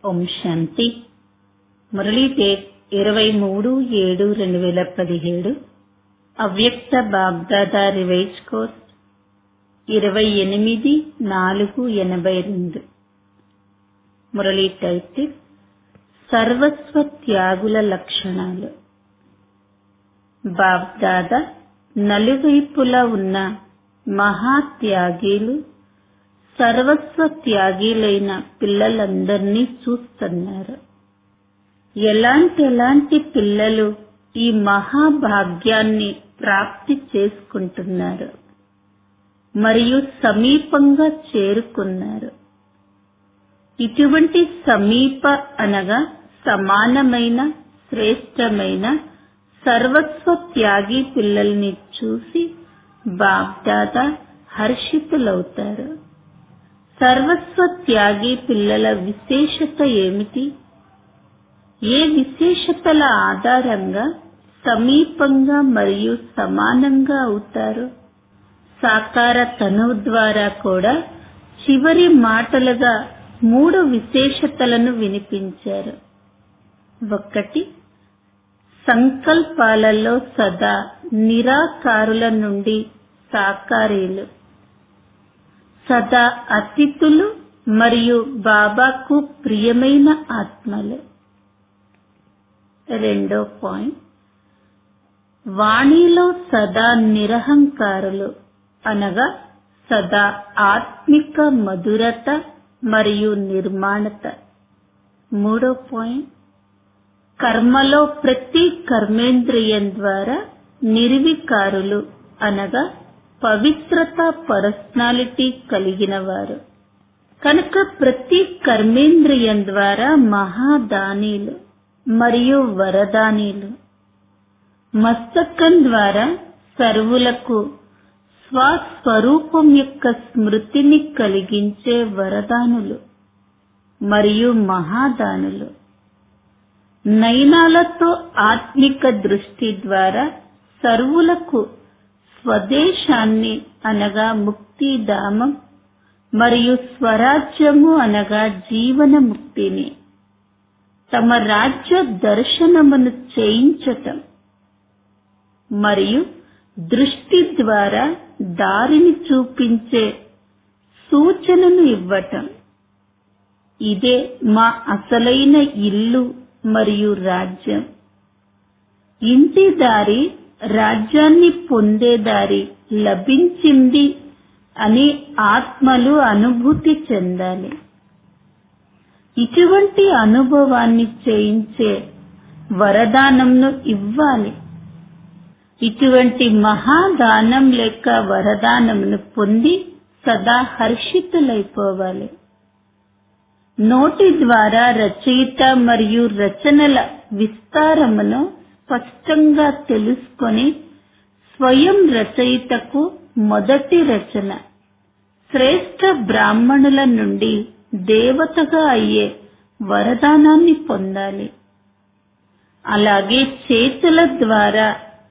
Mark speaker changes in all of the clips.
Speaker 1: ఓం శాంతి Murali date ఇరవై మూడు ఏడు రెండు వేల పదిహేడు అవ్యక్త బాగ్దాదా రివైజ్ కోర్స్ ఇరవై ఎనిమిది నాలుగు ఎనభై రెండు మురళీ టైటిల్ సర్వస్వ త్యాగుల లక్షణాలు బాగ్దాదా నలువైపులా ఉన్న మహాత్యాగీలు సర్వస్వ త్యాగీలైన పిల్లలందరినీ చూస్తున్నారు ఎలాంటి ఎలాంటి పిల్లలు ఈ మహాభాగ్యాన్ని ప్రాప్తి చేసుకుంటున్నారు మరియు సమీపంగా చేరుకున్నారు ఇటువంటి సమీప అనగా సమానమైన శ్రేష్టమైన సర్వస్వ త్యాగి పిల్లల్ని చూసి బాగ్దాదా హర్షితులవుతారు సర్వస్వ త్యాగి పిల్లల విశేషత ఏమిటి ఏ విశేషతల ఆధారంగా సమీపంగా మరియు సమానంగా అవుతారు సాకార తనువు ద్వారా కూడా చివరి మాటలుగా మూడు విశేషతలను వినిపించారు ఒకటి సంకల్పాలలో సదా నిరాకారుల నుండి సాకారీలు సదా అతిథులు మరియు బాబాకు ప్రియమైన ఆత్మలు రెండో పాయింట్ వాణిలో సదా నిరహంకారులు అనగా సదా ఆత్మిక మధురత మరియు నిర్మాణత మూడో పాయింట్ కర్మలో ప్రతి కర్మేంద్రియం ద్వారా నిర్వికారులు అనగా పవిత్రత పర్సనాలిటీ కలిగిన వారు కనుక ప్రతి కర్మేంద్రియం ద్వారా మహాదానీలు మరియు వరదానీలు మస్తకం ద్వారా సర్వులకు స్వస్వరూపం యొక్క స్మృతిని కలిగించే వరదానులు మరియు మహాదానులు నయనాలతో ఆత్మిక దృష్టి ద్వారా సర్వులకు స్వదేశాన్ని అనగా ముక్తిధామం మరియు స్వరాజ్యము అనగా జీవన ముక్తిని తమ రాజ్య దర్శనమును చేయించటం మరియు దృష్టి ద్వారా దారిని చూపించే సూచనను ఇవ్వటం ఇదే మా అసలైన ఇల్లు మరియు రాజ్యం ఇంటి దారి రాజ్యాన్ని పొందే దారి లభించింది అని ఆత్మలు అనుభూతి చెందాలి ఇటువంటి అనుభవాన్ని చేయించే వరదానంను ఇవ్వాలి ఇటువంటి మహాదానం లేక వరదానమును పొంది సదా హర్షితులైపోవాలి నోటి ద్వారా రచయిత మరియు రచనల విస్తారమును స్పష్టంగా తెలుసుకొని స్వయం రచయితకు మొదటి రచన శ్రేష్ఠ బ్రాహ్మణుల నుండి దేవతగా అయ్యే వరదానాన్ని పొందాలి అలాగే చేతుల ద్వారా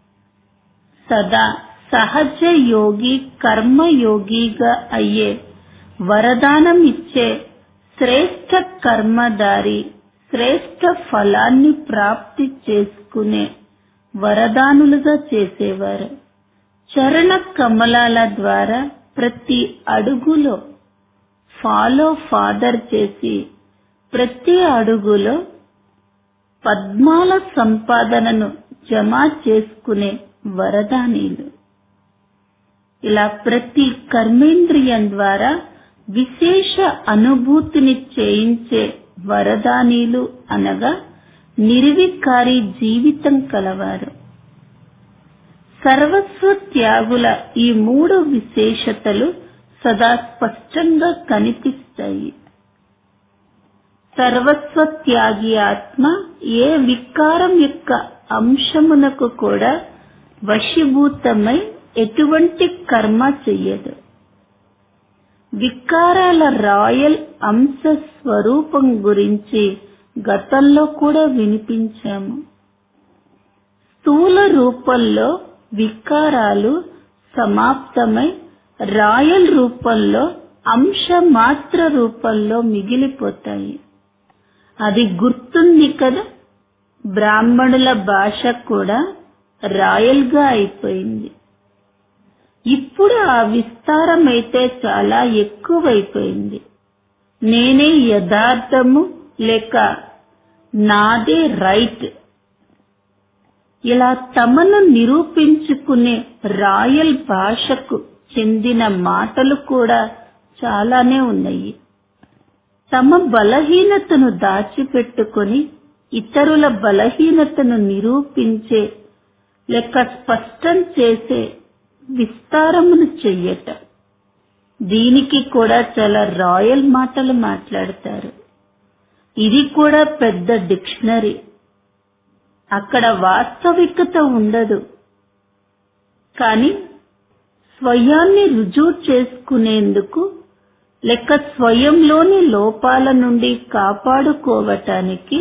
Speaker 1: సదా సహజ యోగి కర్మయోగిగా అయ్యే వరదానం ఇచ్చే శ్రేష్ఠ కర్మదారి శ్రేష్ఠ ఫలాన్ని ప్రాప్తి చేసుకునే వరదానులుగా చేసేవారు చరణ కమలాల ద్వారా ప్రతి అడుగులో ఫాలో ఫాదర్ చేసి ప్రతి అడుగులో పద్మాల సంపాదనను జమ చేసుకునే వరదానీలు ఇలా ప్రతి కర్మేంద్రియం ద్వారా విశేష అనుభూతిని చేయించే వరదానీలు అనగా నిర్వికారి జీవితం కలవారు సర్వస్వ త్యాగుల ఈ మూడు విశేషతలు సదా స్పష్టంగా కనిపిస్తాయి సర్వస్వ త్యాగి ఆత్మ ఏ వికారం యొక్క అంశమునకు కూడా వశీభూతమై ఎటువంటి కర్మ చెయ్యదు వికారాల రాయల్ అంశ స్వరూపం గురించి గతంలో కూడా వినిపించాము స్థూల రూపంలో వికారాలు సమాప్తమై రాయల్ రూపంలో అంశ మాత్ర రూపంలో మిగిలిపోతాయి అది గుర్తుంది కదా బ్రాహ్మణుల భాష కూడా రాయల్ గా అయిపోయింది ఇప్పుడు ఆ విస్తారం అయితే చాలా ఎక్కువైపోయింది నేనే యథార్థము లేక నాదే రైట్ ఇలా తమను నిరూపించుకునే రాయల్ భాషకు చెందిన మాటలు కూడా చాలానే ఉన్నాయి తమ బలహీనతను దాచిపెట్టుకొని ఇతరుల బలహీనతను నిరూపించే లేక స్పష్టం చేసే విస్తారమును చెయ్యట దీనికి కూడా చాలా రాయల్ మాటలు మాట్లాడతారు ఇది కూడా పెద్ద డిక్షనరీ అక్కడ వాస్తవికత ఉండదు కానీ స్వయాన్ని రుజువు చేసుకునేందుకు లెక్క స్వయంలోని లోపాల నుండి కాపాడుకోవటానికి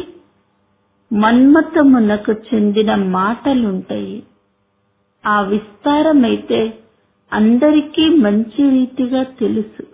Speaker 1: మన్మతమునకు చెందిన మాటలుంటాయి ఆ విస్తారమైతే అందరికీ మంచి రీతిగా తెలుసు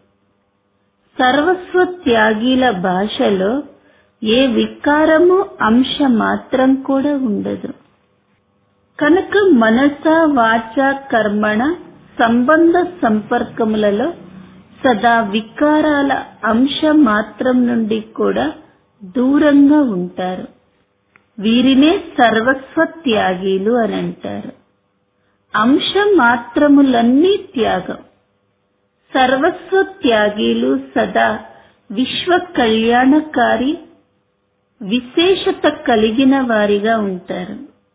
Speaker 1: సర్వస్వ త్యాగీల భాషలో ఏ వికారము అంశ మాత్రం కూడా ఉండదు కనుక మనస వాచ కర్మణ సంబంధ సంపర్కములలో సదా వికారాల అంశ మాత్రం నుండి కూడా దూరంగా ఉంటారు వీరినే సర్వస్వ త్యాగీలు అని అంటారు అంశ మాత్రములన్నీ త్యాగం సర్వస్వ త్యాగీలు సదా విశ్వ కళ్యాణకారి విశేషత కలిగిన వారిగా ఉంటారు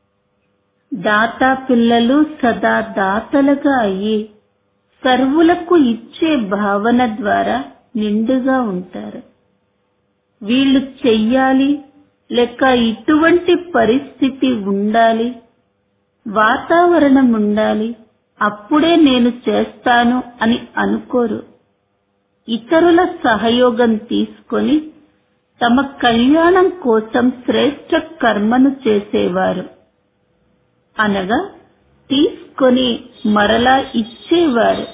Speaker 1: దాతా పిల్లలు సదా దాతలుగా అయ్యి సర్వులకు ఇచ్చే భావన ద్వారా నిండుగా ఉంటారు వీళ్ళు చెయ్యాలి లేక ఇటువంటి పరిస్థితి ఉండాలి వాతావరణం ఉండాలి అప్పుడే నేను చేస్తాను అని అనుకోరు ఇతరుల సహయోగం తీసుకొని తమ కళ్యాణం కోసం శ్రేష్ట కర్మను చేసేవారు అనగా తీసుకొని మరలా ఇచ్చేవారు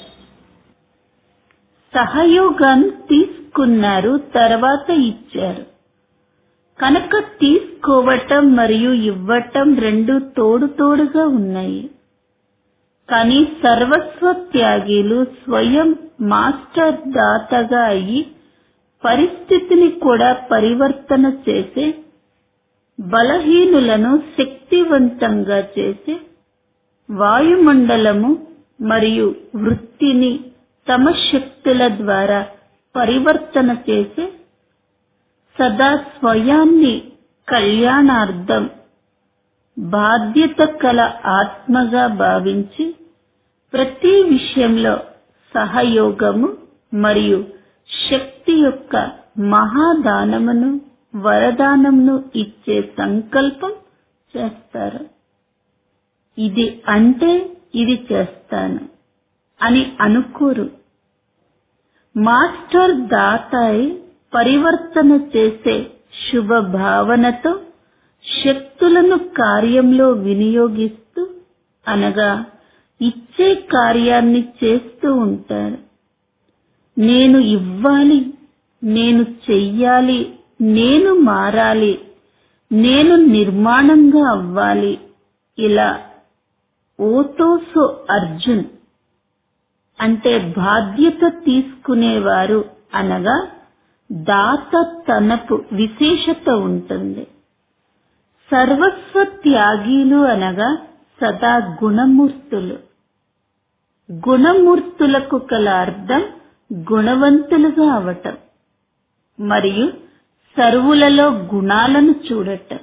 Speaker 1: సహయోగాన్ని తీసుకున్నారు తర్వాత ఇచ్చారు కనుక తీసుకోవటం మరియు ఇవ్వటం రెండు తోడు తోడుగా ఉన్నాయి కానీ సర్వస్వ త్యాగీలు స్వయం మాస్టర్ దాతగా అయ్యి పరిస్థితిని కూడా పరివర్తన చేసే బలహీనులను శక్తివంతంగా చేసే వాయుమండలము మరియు వృత్తిని తమ శక్తుల ద్వారా పరివర్తన చేసే సదా స్వయాన్ని కళ్యాణార్థం బాధ్యత కల ఆత్మగా భావించి ప్రతి విషయంలో సహయోగము మరియు శక్తి యొక్క మహాదానమును వరదానమును ఇచ్చే సంకల్పం చేస్తారు ఇది అంటే ఇది చేస్తాను అని అనుకోరు మాస్టర్ దాతాయి పరివర్తన చేసే శుభ భావనతో శక్తులను కార్యంలో వినియోగిస్తూ అనగా ఇచ్చే కార్యాన్ని చేస్తూ ఉంటారు నేను ఇవ్వాలి నేను చెయ్యాలి నేను మారాలి నేను నిర్మాణంగా అవ్వాలి ఇలా ఓతోసో అర్జున్ అంటే బాధ్యత తీసుకునేవారు అనగా దాత తనపు విశేషత ఉంటుంది సర్వస్వ త్యాగీలు అనగా సదా గుణమూర్తులు గుణమూర్తులకు కల అర్థం గుణవంతులుగా అవటం మరియు సర్వులలో గుణాలను చూడటం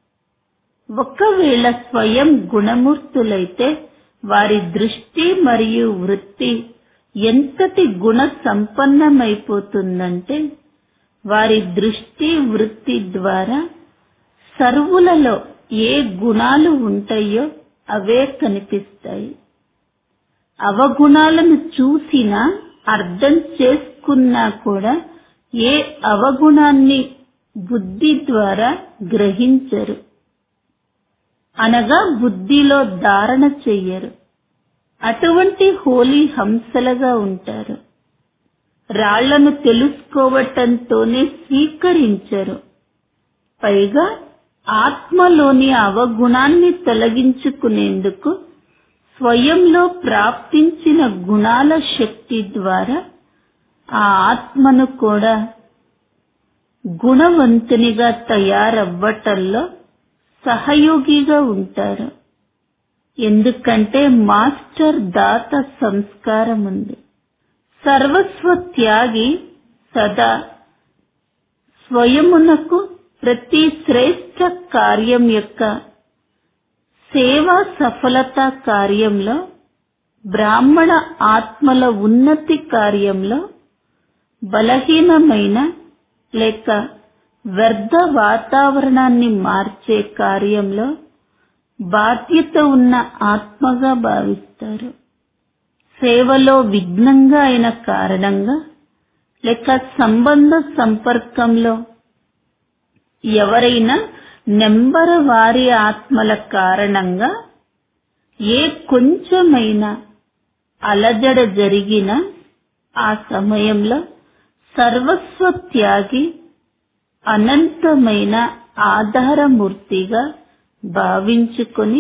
Speaker 1: ఒకవేళ స్వయం గుణమూర్తులైతే వారి దృష్టి మరియు వృత్తి ఎంతటి గుణ సంపన్నమైపోతుందంటే వారి దృష్టి వృత్తి ద్వారా సర్వులలో ఏ గుణాలు ఉంటాయో అవే కనిపిస్తాయి అవగుణాలను చూసినా అర్థం చేసుకున్నా కూడా ఏ అవగుణాన్ని బుద్ధి ద్వారా గ్రహించరు అనగా బుద్ధిలో ధారణ చెయ్యరు అటువంటి హోలీ హంసలుగా ఉంటారు రాళ్లను తెలుసుకోవటంతోనే స్వీకరించరు పైగా ఆత్మలోని అవగుణాన్ని తొలగించుకునేందుకు స్వయంలో ప్రాప్తించిన గుణాల శక్తి ద్వారా ఆ ఆత్మను కూడా గుణవంతునిగా తయారవ్వటంలో సహయోగిగా ఉంటారు ఎందుకంటే మాస్టర్ దాత సంస్కారం ఉంది సర్వస్వ త్యాగి సదా స్వయమునకు ప్రతి శ్రేష్ట కార్యం యొక్క సేవా సఫలత కార్యంలో బ్రాహ్మణ ఆత్మల ఉన్నతి కార్యంలో బలహీనమైన లేక వ్యర్థ వాతావరణాన్ని మార్చే కార్యంలో బాధ్యత ఉన్న ఆత్మగా భావిస్తారు సేవలో విఘ్నంగా అయిన కారణంగా లేక సంబంధ సంపర్కంలో ఎవరైనా నెంబర్ వారి ఆత్మల కారణంగా ఏ కొంచెమైనా అలజడ జరిగినా ఆ సమయంలో సర్వస్వ త్యాగి అనంతమైన ఆధారమూర్తిగా భావించుకొని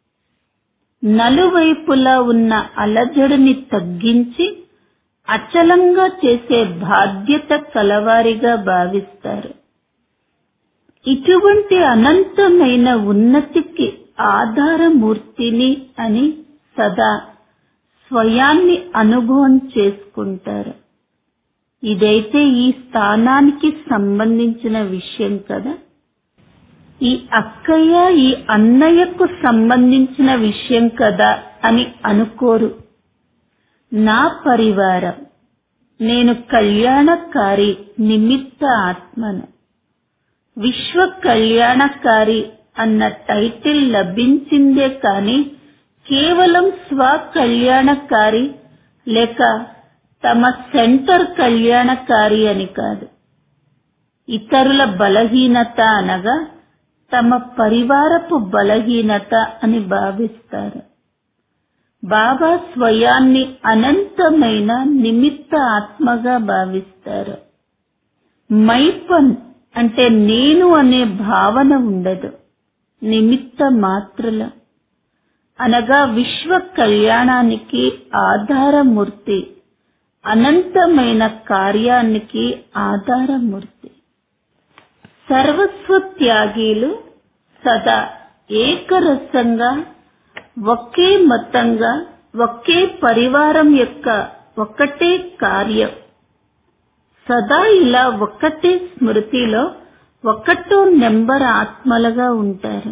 Speaker 1: నలువైపులా ఉన్న అలజడిని తగ్గించి అచలంగా చేసే బాధ్యత కలవారిగా భావిస్తారు ఇటువంటి అనంతమైన ఉన్నతికి ఆధారమూర్తిని అని సదా స్వయాన్ని అనుభవం చేసుకుంటారు ఇదైతే ఈ స్థానానికి సంబంధించిన విషయం కదా ఈ అక్కయ్య ఈ అన్నయ్యకు సంబంధించిన విషయం కదా అని అనుకోరు నా పరివారం నేను కళ్యాణకారి నిమిత్త ఆత్మను విశ్వ కళ్యాణకారి అన్న టైటిల్ లభించిందే కాని కేవలం స్వ కళ్యాణకారి లేక తమ సెంటర్ కళ్యాణకారి అని కాదు ఇతరుల బలహీనత అనగా తమ పరివారపు బలహీనత అని భావిస్తారు బాబా స్వయాన్ని అనంతమైన నిమిత్త ఆత్మగా భావిస్తారు మైపన్ అంటే నేను అనే భావన ఉండదు నిమిత్త మాత్రుల అనగా విశ్వ కళ్యాణానికి ఆధారమూర్తి అనంతమైన కార్యానికి ఆధారమూర్తి సర్వస్వ త్యాగీలు సదా ఏకరసంగా ఒకే మతంగా ఒకే పరివారం యొక్క ఒకటే కార్యం సదా ఇలా ఒక్కటే స్మృతిలో ఒకటో నెంబర్ ఆత్మలుగా ఉంటారు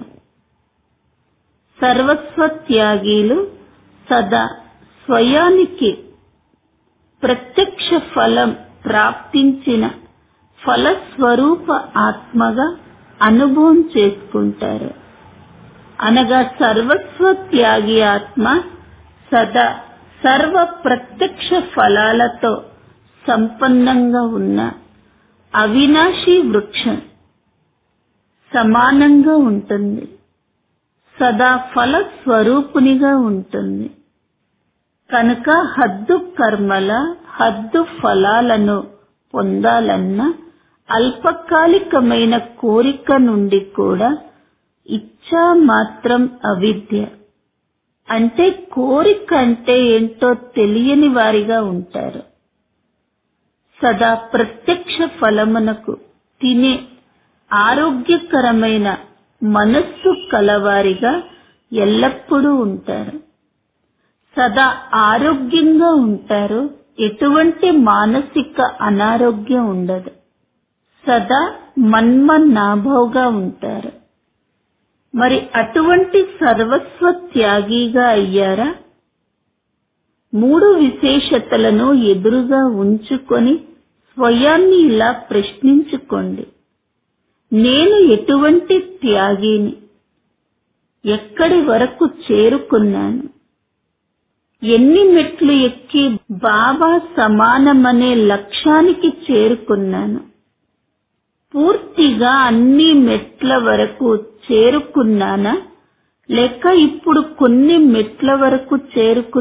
Speaker 1: సర్వస్వ త్యాగీలు సదా స్వయానికి ప్రత్యక్ష ఫలం ప్రాప్తించిన ఫలస్వరూప ఆత్మగా అనుభవం చేసుకుంటారు అనగా సర్వస్వ త్యాగి ఆత్మ సదా సర్వ ప్రత్యక్ష ఫలాలతో సంపన్నంగా ఉన్న అవినాశి వృక్షం సమానంగా ఉంటుంది సదా ఫల స్వరూపునిగా ఉంటుంది కనుక హద్దు కర్మల హద్దు ఫలాలను పొందాలన్న అల్పకాలికమైన కోరిక నుండి కూడా ఇచ్చా మాత్రం అవిద్య అంటే కోరిక అంటే ఏంటో తెలియని వారిగా ఉంటారు సదా ప్రత్యక్ష ఫలమునకు తినే ఆరోగ్యకరమైన మనస్సు కలవారిగా ఎల్లప్పుడూ ఉంటారు సదా ఆరోగ్యంగా ఉంటారు ఎటువంటి మానసిక అనారోగ్యం ఉండదు సదా మన్మన్నాభవుగా ఉంటారు మరి అటువంటి సర్వస్వ త్యాగిగా అయ్యారా మూడు విశేషతలను ఎదురుగా ఉంచుకొని స్వయాన్ని ఇలా ప్రశ్నించుకోండి నేను ఎటువంటి త్యాగిని ఎక్కడి వరకు చేరుకున్నాను ఎన్ని మెట్లు ఎక్కి బాబా సమానమనే లక్ష్యానికి చేరుకున్నాను పూర్తిగా అన్ని మెట్ల వరకు చేరుకున్నానా లేక ఇప్పుడు కొన్ని మెట్ల వరకు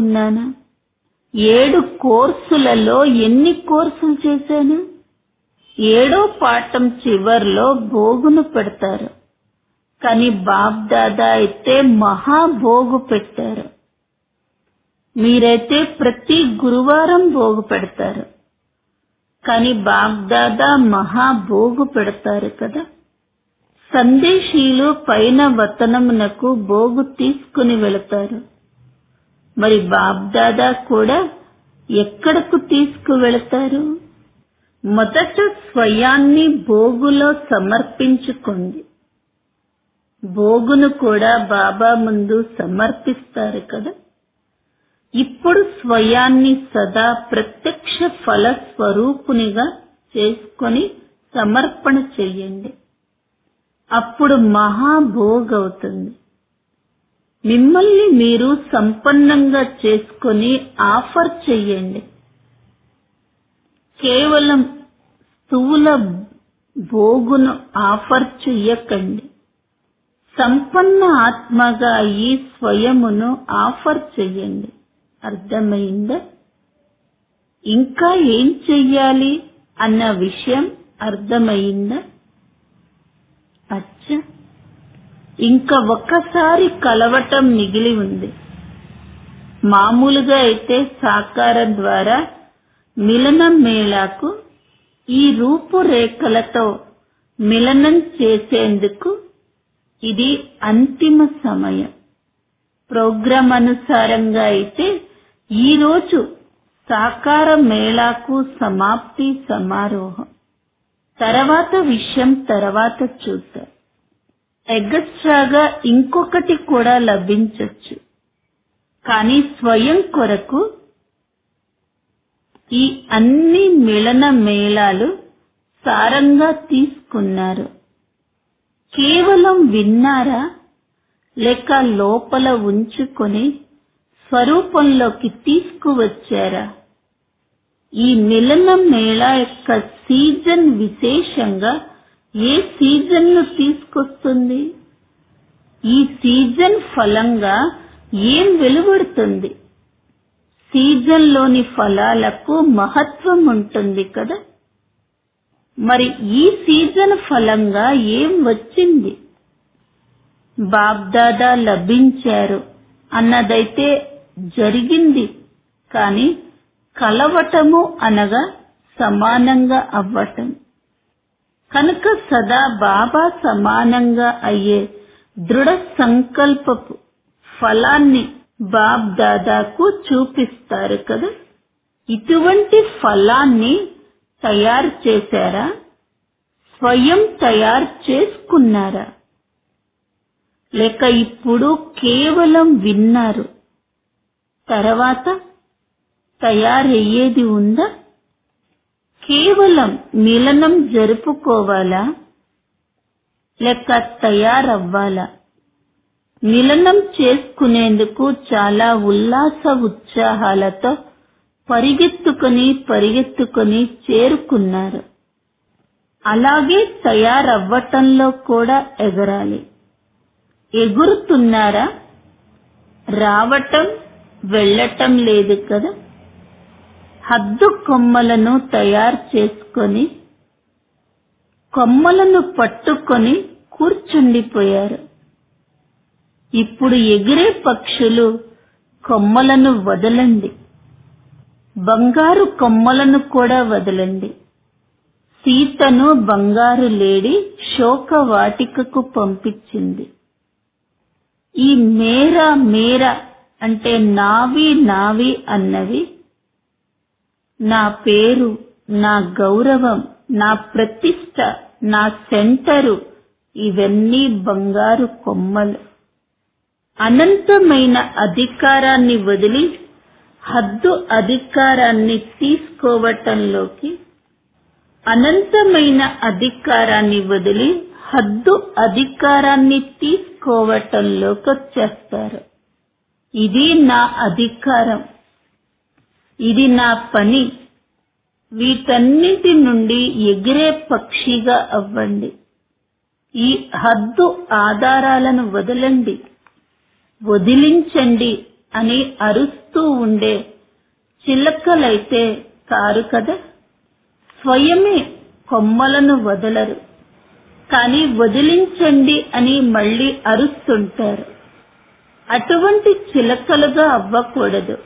Speaker 1: చేరుకున్నానా ఏడు కోర్సులలో ఎన్ని కోర్సులు చేశాను ఏడో పాఠం చివర్లో భోగును పెడతారు కానీ బాప్ దాదా అయితే మహాభోగు పెట్టారు మీరైతే ప్రతి గురువారం భోగు పెడతారు కానీ బాప్ దాదా మహాభోగు పెడతారు కదా సందేశీలు పైన వతనమునకు భోగు తీసుకుని వెళతారు మరి బాబ్దాదా కూడా ఎక్కడకు తీసుకువెళతారు మొదట స్వయాన్ని భోగులో సమర్పించుకోండి భోగును కూడా బాబా ముందు సమర్పిస్తారు కదా ఇప్పుడు స్వయాన్ని సదా ప్రత్యక్ష ఫల స్వరూపునిగా చేసుకొని సమర్పణ చెయ్యండి అప్పుడు మహాభోగ్ అవుతుంది మిమ్మల్ని మీరు సంపన్నంగా చేసుకొని ఆఫర్ చెయ్యండి కేవలం స్థూల భోగును ఆఫర్ చెయ్యకండి సంపన్న ఆత్మగా ఈ స్వయమును ఆఫర్ చెయ్యండి అర్థమైందా ఇంకా ఏం చెయ్యాలి అన్న విషయం అర్థమైందా అచ్చ ఇంకా ఒక్కసారి కలవటం మిగిలి ఉంది మామూలుగా అయితే సాకారం ద్వారా మిలనం మేళాకు ఈ రూపురేఖలతో మిలనం చేసేందుకు ఇది అంతిమ సమయం ప్రోగ్రాం అనుసారంగా అయితే ఈ రోజు సాకార మేళాకు సమాప్తి సమారోహం తర్వాత విషయం తర్వాత చూద్దాం ఎగస్ట్రాగా ఇంకొకటి కూడా లభించొచ్చు కానీ స్వయం కొరకు ఈ అన్ని మిలన మేళాలు సారంగా తీసుకున్నారు కేవలం విన్నారా లేక లోపల ఉంచుకొని స్వరూపంలోకి తీసుకువచ్చారా ఈ మిలన మేళా యొక్క సీజన్ విశేషంగా ఏ సీజన్ ను తీసుకొస్తుంది ఈ సీజన్ ఫలంగా ఏం వెలువడుతుంది సీజన్ లోని ఫలాలకు మహత్వం ఉంటుంది కదా మరి ఈ సీజన్ ఫలంగా ఏం వచ్చింది బాబ్దాదా లభించారు అన్నదైతే జరిగింది కాని కలవటము అనగా సమానంగా అవ్వటం కనుక సదా బాబా సమానంగా అయ్యే దృఢ సంకల్పపు ఫలాన్ని బాబ్ దాదాకు చూపిస్తారు కదా ఇటువంటి ఫలాన్ని తయారు చేశారా స్వయం తయారు చేసుకున్నారా లేక ఇప్పుడు కేవలం విన్నారు తర్వాత తయారయ్యేది ఉందా కేవలం మిలనం జరుపుకోవాలా లేక తయారవ్వాలా మిలనం చేసుకునేందుకు చాలా ఉల్లాస ఉత్సాహాలతో పరిగెత్తుకొని పరిగెత్తుకొని చేరుకున్నారు అలాగే తయారవ్వటంలో కూడా ఎగరాలి ఎగురుతున్నారా రావటం వెళ్ళటం లేదు కదా హద్దు కొమ్మలను తయారు చేసుకొని కొమ్మలను పట్టుకొని కూర్చుండిపోయారు ఇప్పుడు ఎగిరే పక్షులు కొమ్మలను వదలండి బంగారు కొమ్మలను కూడా వదలండి సీతను బంగారు లేడి శోక వాటికకు పంపించింది ఈ మేరా మేరా అంటే నావి నావి అన్నవి నా పేరు నా గౌరవం నా ప్రతిష్ట నా సెంటరు ఇవన్నీ బంగారు కొమ్మలు అనంతమైన అధికారాన్ని వదిలి హద్దు అధికారాన్ని తీసుకోవటంలోకి అనంతమైన అధికారాన్ని వదిలి హద్దు అధికారాన్ని తీసుకోవటంలోకి వచ్చేస్తారు ఇది నా అధికారం ఇది నా పని వీటన్నిటి నుండి ఎగిరే పక్షిగా అవ్వండి ఈ హద్దు ఆధారాలను వదలండి వదిలించండి అని అరుస్తూ ఉండే చిలకలైతే కారు కదా స్వయమే కొమ్మలను వదలరు కానీ వదిలించండి అని మళ్ళీ అరుస్తుంటారు అటువంటి చిలకలుగా అవ్వకూడదు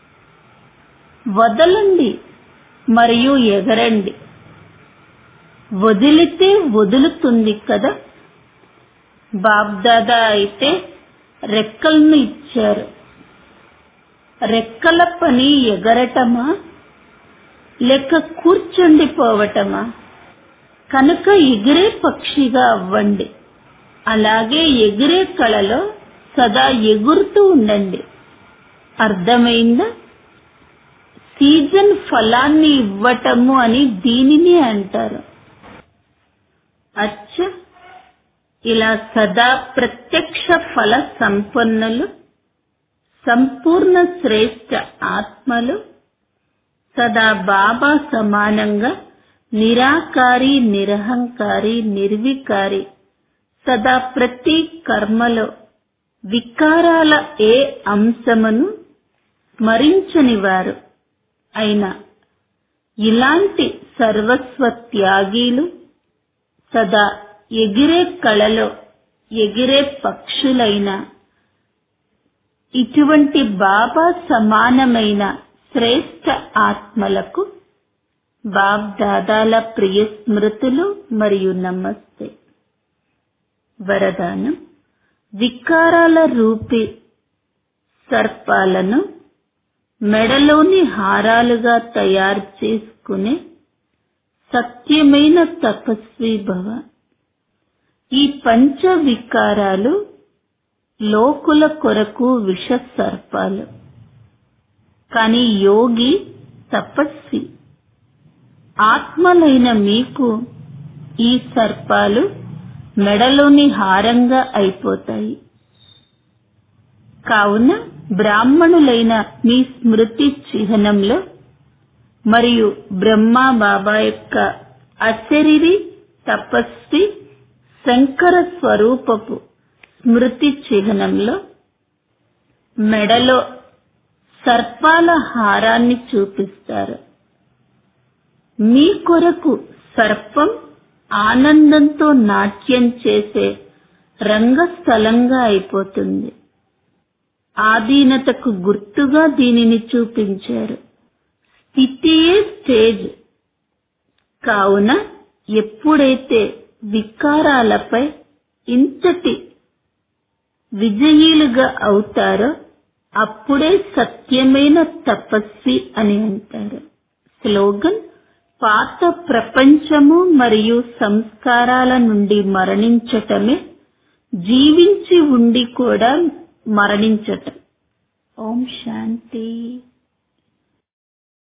Speaker 1: వదలండి మరియు ఎగరండి వదిలితే వదులుతుంది కదా బాబ్దాదా అయితే రెక్కలను ఇచ్చారు రెక్కల పని ఎగరటమా లేక కూర్చుండిపోవటమా కనుక ఎగిరే పక్షిగా అవ్వండి అలాగే ఎగిరే కళలో సదా ఎగురుతూ ఉండండి అర్థమైందా సీజన్ ఫలాన్ని ఇవ్వటము అని దీనిని అంటారు అచ్చ ఇలా సదా ప్రత్యక్ష ఫల సంపన్నులు సంపూర్ణ శ్రేష్ఠ ఆత్మలు సదా బాబా సమానంగా నిరాకారి నిరహంకారి నిర్వికారి సదా ప్రతి కర్మలో వికారాల ఏ అంశమును స్మరించని వారు అయినా ఇలాంటి సర్వస్వ త్యాగీలు సదా ఎగిరే కళలో ఎగిరే పక్షులైన ఇటువంటి బాబా సమానమైన శ్రేష్ఠ ఆత్మలకు బాబ్ దాదాల ప్రియ స్మృతులు మరియు నమస్తే వరదానం వికారాల రూపి సర్పాలను మెడలోని హారాలుగా తయారు చేసుకునే సత్యమైన తపస్వి భవ ఈ పంచ వికారాలు లోకుల కొరకు విష సర్పాలు కాని యోగి తపస్వి ఆత్మలైన మీకు ఈ సర్పాలు మెడలోని హారంగా అయిపోతాయి కావున బ్రాహ్మణులైన మీ స్మృతి చిహ్నంలో మరియు బ్రహ్మా బాబా యొక్క అశరీరి తపస్వి శంకర స్వరూపపు స్మృతి చిహ్నంలో మెడలో సర్పాల హారాన్ని చూపిస్తారు మీ కొరకు సర్పం ఆనందంతో నాట్యం చేసే రంగస్థలంగా అయిపోతుంది ఆధీనతకు గుర్తుగా దీనిని చూపించారు స్థితియే స్టేజ్ కావున ఎప్పుడైతే వికారాలపై ఇంతటి విజయీలుగా అవుతారో అప్పుడే సత్యమైన తపస్వి అని అంటారు స్లోగన్ పాత ప్రపంచము మరియు సంస్కారాల నుండి మరణించటమే జీవించి ఉండి కూడా మరణించటం ఓం శాంతి